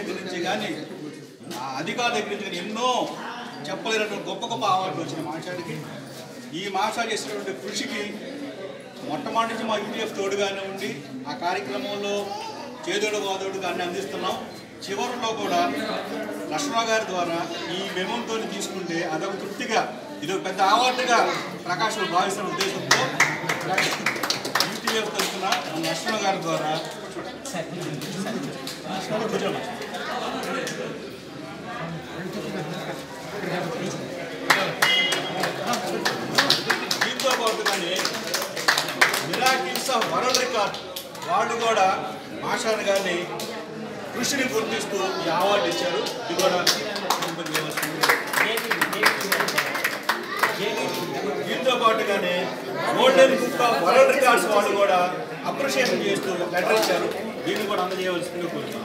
దగ్గర నుంచి కానీ ఆ అధికారుల దగ్గర నుంచి కానీ ఎన్నో చెప్పలేనటువంటి గొప్ప గొప్ప అవార్డులు వచ్చినాయి మాస్టర్కి ఈ మాస్టర్ చేసినటువంటి కృషికి మొట్టమొదటి నుంచి మా యూటీఎఫ్ తోడుగానే ఉండి ఆ కార్యక్రమంలో చేదోడు వాదోడుగా అన్ని అందిస్తున్నాం చివరిలో కూడా లక్ష్మణ గారి ద్వారా ఈ మెమోతో తీసుకుంటే అదొక తృప్తిగా ఇది ఒక పెద్ద అవార్డుగా ప్రకాశం భావిస్తున్న ఉద్దేశంతో యూటీఎఫ్ తరఫున లక్ష్మణ గారి ద్వారా కూర్చోండి. దీంతో పాటుగానే మిరాకిల్స్ ఆఫ్ వరల్డ్ రికార్డ్ వాళ్ళు కూడా మాషాన్ గారిని కృషిని గుర్తిస్తూ ఈ అవార్డు ఇచ్చారు ఇది కూడా తిరుపతి దేవస్థానం. దీంతో పాటుగానే golden book of world records వాళ్ళు కూడా అప్రిషియేషన్ చేస్తూ లెటర్ ఇచ్చారు దీన్ని కూడా అందజేయవలసిందిగా కోరుతున్నాను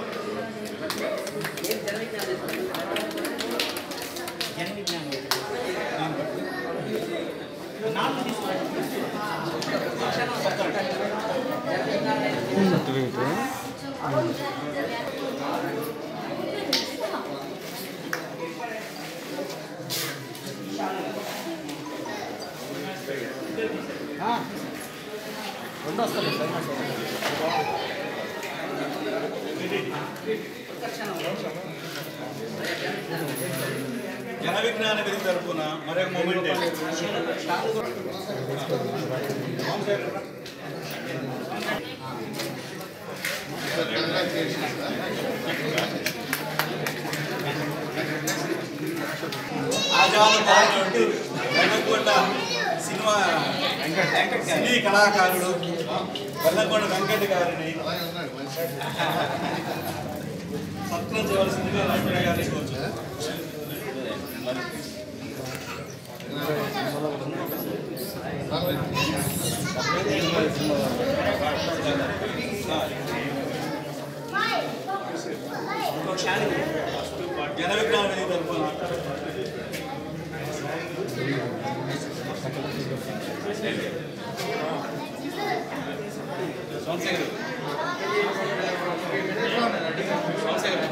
జన విజ్ఞాన విధి తరఫున మరొక మూమెంట్ ఆజాను బాగుంటూ వెన్నకొండ సినిమా సినీ కళాకారుడు వెన్నకొండ వెంకట గారిని సత్కరించవలసిందిగా లక్ష్మణ గారిని కోరుతున్నాను జన విజ్ఞాన విధి తరఫున సోమశేఖర్ సోమశేఖర్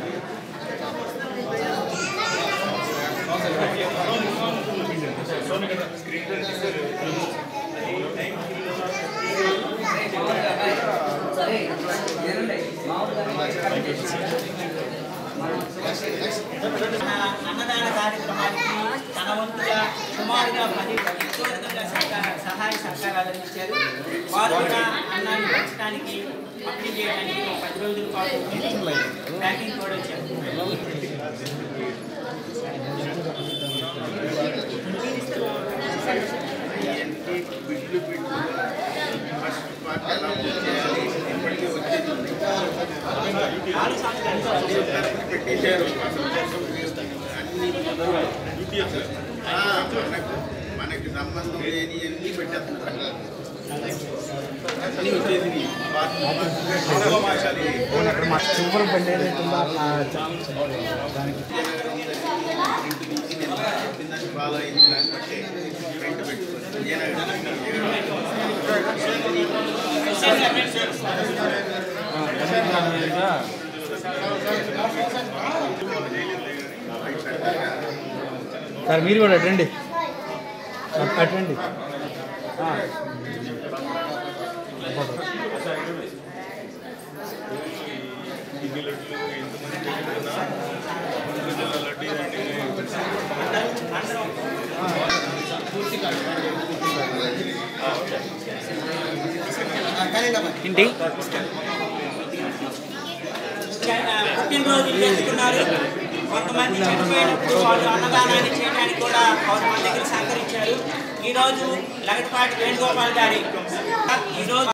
అన్నదాన కార్యక్రమానికి తన వంతుగా సుమారుగా పది వ్యక్తిగతంగా సహకార సహాయ సహకారాలు అందించారు వారు కూడా అన్నాన్ని పెంచడానికి పంపిణీ చేయడానికి ఒక పది రోజుల పాటు ప్యాకింగ్ కూడా వచ్చారు నాలుగు సంవత్సరాలు పెట్టేశారు అన్ని ఆ, మనకు మనకి సంబంధం లేని అన్ని పెట్టేస్తున్నారు అన్ని వచ్చేసి చివరి బండి ఏదైతుందో చెప్పిందని ఫాలో అయింది దాన్ని బట్టి ప్రింట్ పెట్టుకోండి సార్ మీరు కూడా అటండి అటండి ఇంటి పుట్టినరోజులు చేసుకున్నారు కొంతమంది చనిపోయినప్పుడు వాళ్ళు అన్నదానాన్ని చేయడానికి కూడా వారు మన దగ్గర సహకరించారు ఈరోజు లగడపాటి వేణుగోపాల్ గారి ఈరోజు